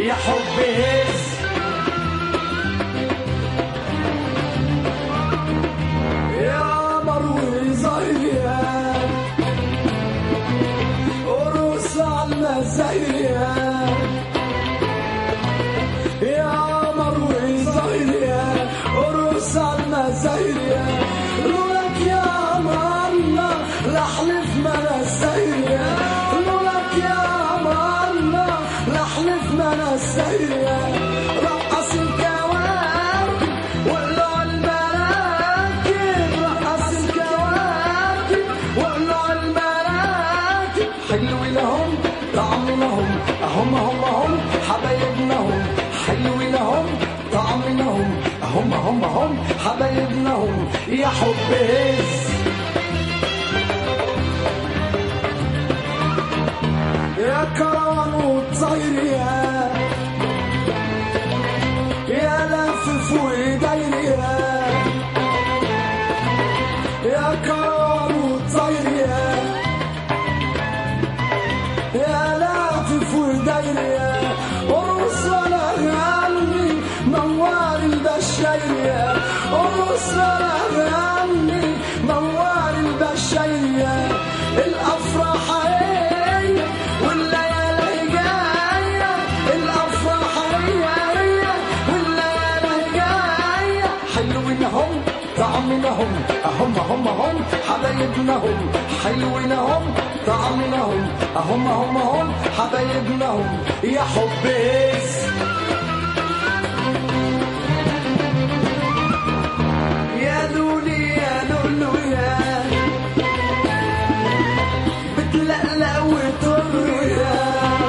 يا حبي هز يا مروي زاهية قروس على المزايا يا مروي زاهية قروس على المزايا لولاك يا مرنا لحلف ما نسيا لولاك يا مرنا لحلف ما نسيا رقص الكواكب ولع المراكب رقص الكواكب ولع المراكب حلو لهم طعم لهم هم هم هم حبايبنا هم حلو لهم طعم لهم هم هم هم حبايبنا هم يا حب هز يا كرم وطير يا يا لفف وداير يا يا كرم وطير يا يا لافف وداير يا قرص ولا غني موال البشاير يا قرص ولا غني موال البشاير يا الافراح هي والليالي جايه الافراح هي هي والليالي جايه حلوينهم طعمنهم هم هم هم حبايبنهم حلوينهم طعمنهم هم هم هم حبايبنهم يا حبيس يا لولي يا لولو يا بتلقلق وتطر يا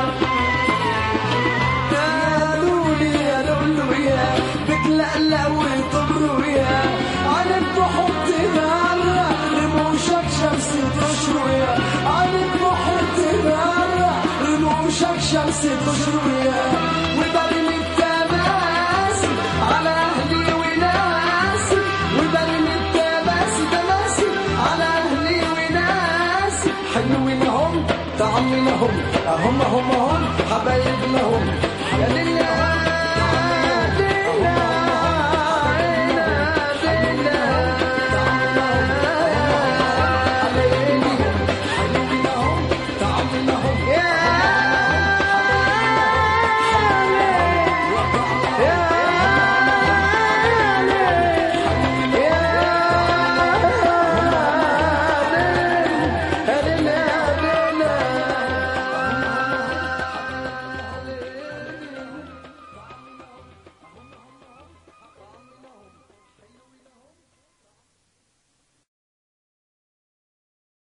يا لولي يا لولو يا بتلقلق وتطر يا عليك بحط غرة رموشك شمس تشرق يا عليك بحط غرة رموشك شمس تشرق يا وبرمي التماسي على أهلي وناسي وبرمي التماسي تماسي على أهلي وناسي حلوينهم طعمنهم هم هم هم حبايبنهم يا لله